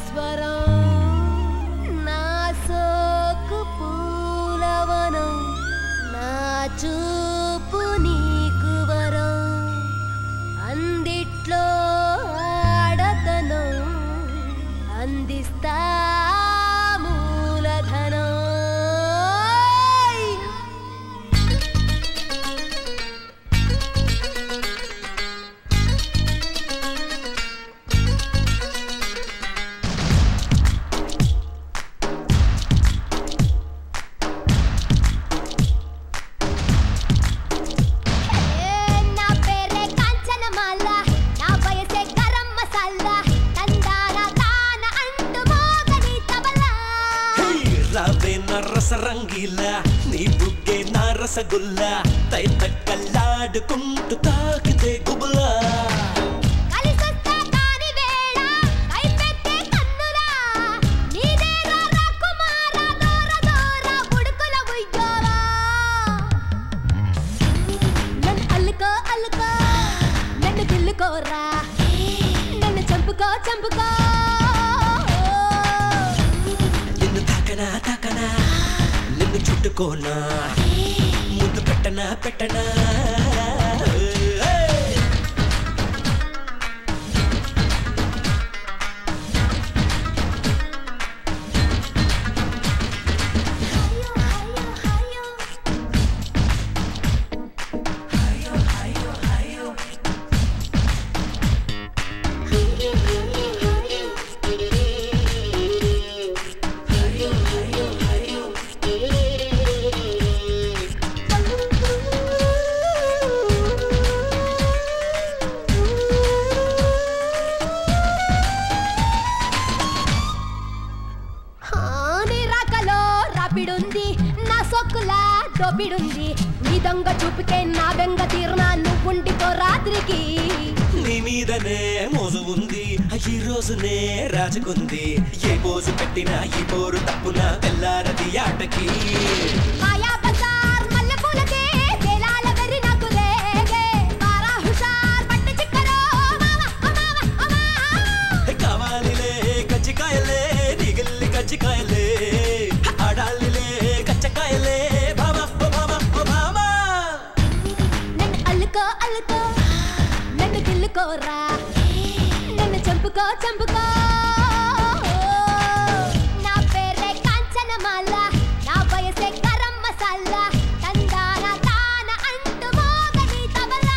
స్వరం నా సోకు పూలవనం నా చూపు నీకు వరం అందిట్లో ఆడతనం అందిస్తా మూలధనం నా పేరే కాంచనమాల నా వయసే గరం మసాలా తందాన తాన అంటూ మోగని తబలా రావే నా రసరంగీలా నీ బుగ్గే నా రసగుల్లా తైత కల్లాడుకుంటూ తాకితే గుబులా కలిసొస్తా కాని వేళ కైపెట్టే కన్నులా నీదేరా రాకుమార దూర దూర బుడుకుల ఉయ్యాలా నన్ను అల్లుకో అల్లుకో నన్ను గిల్లుకోరా నన్ను చంపుకో చంపుకో నిన్ను తాకనా తాకనా నిన్ను చుట్టుకోనా ముద్దు పెట్టనా పెట్టనా ఏయ్! ఆ, నీ రాకలో రాపిడుంది నా సొక్కులా దోపిడుంది నీ దొంగ చూపుకే నా బెంగ తీరునా నువ్వుండిపో రాత్రికి నీ మీదనే మోజు ఉంది ఈ రోజునే రాజుకుంది ఏ పోజు పెట్టినా ఈ పోరు తప్పున తెల్లారది ఆటకి మాయా బజార్ మల్లెపూలకే వేలాల వెర్రి నాకు రేగే మారా హుషార్ పట్టు చిక్కరో మావా ఓ మావా ఓ మావా కావాలిలే కజ్జికాయలే నిగిల్లి కజ్జికాయలే ఆడాలిలే కచ్చకాయలే భామా ఓ భామా ఓ భామా నన్ను అల్లుకో అల్లుకో నన్ను గిల్లుకోరా నన్ను చంపుకో చంపుకో నా పేరే కాంచనమాల నా వయసే గరం మసాలా తందాన తాన అంటూ మోగని తబలా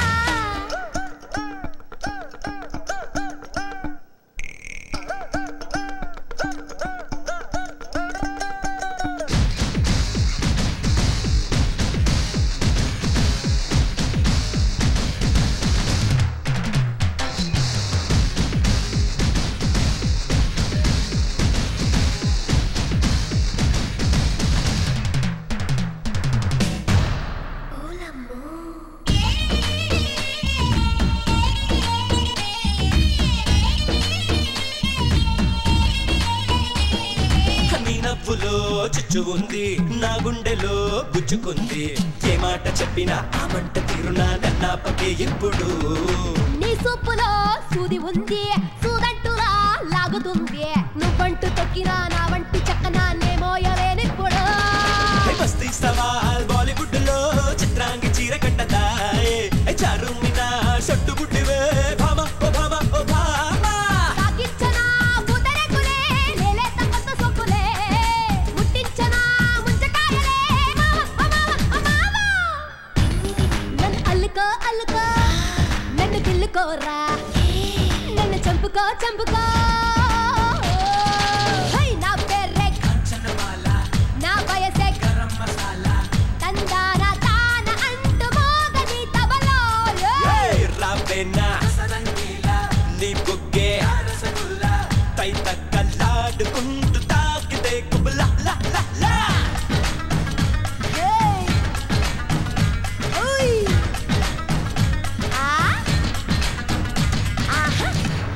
నీ నవ్వులో చిచ్చు ఉంది నా గుండెలో గుచ్చుకుంది ఏ మాట చెప్పినా ఆ మంట తీరునా నన్నాపకే ఇప్పుడు నీ సూపులో సూది ఉంది సూదంటులా లాగుతుంది నువ్వంటూ తొక్కినా నా వంటి చక్కన నే మోయలేనిప్పుడు హే బస్తీ సవాల్ బాలీవుడ్ లో చిత్రాంగి చీర కట్టదాయే హే చారుమినా షట్టు గుడ్డివే భామ ఓ భామ ఓ భామ తాకిచ్చనా ముదరెకులే నేలేత కొత్త సొక్కులే ముట్టించనా ముంచకాయలే మావ ఓ మావ ఓ మావ నన్ను అల్లుకో అల్లుకో నన్ను గిల్లుకోరా నన్ను చంపుకో చంపుకో హై, నా పేరే నా వయసే తందాన తాన అంటూ మోగని తబలో ఏయ్ రావేనా నీ బుగ్గే తైత కల్లాడుకుంటూ తాకితే కుబులా లా లా లా ఏయ్ ఓయ్ ఆ ఆహా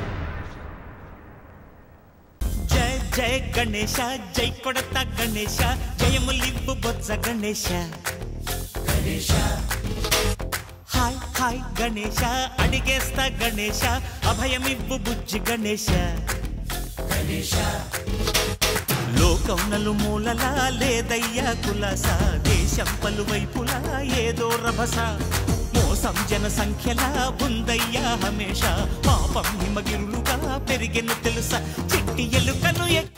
జయ జయ గణేಶ జై కొడత గణేಶ జయములివ్వు బొజ్జ గణేశ హాయ్ హాయ్ గణేశ అడిగేస్తా గణేశ అభయమివ్వు బుజ్జి గణేశ లోకం నలుమూలలా లేదయ్యా కులాస దేశం పలువైపులా ఏదో రభస మోసం జన సంఖ్యలా ఉందయ్యా హమేష పాపం హిమగిరులుగా పెరిగెను తెలుసా చిట్టి ఎలుకను ఎ-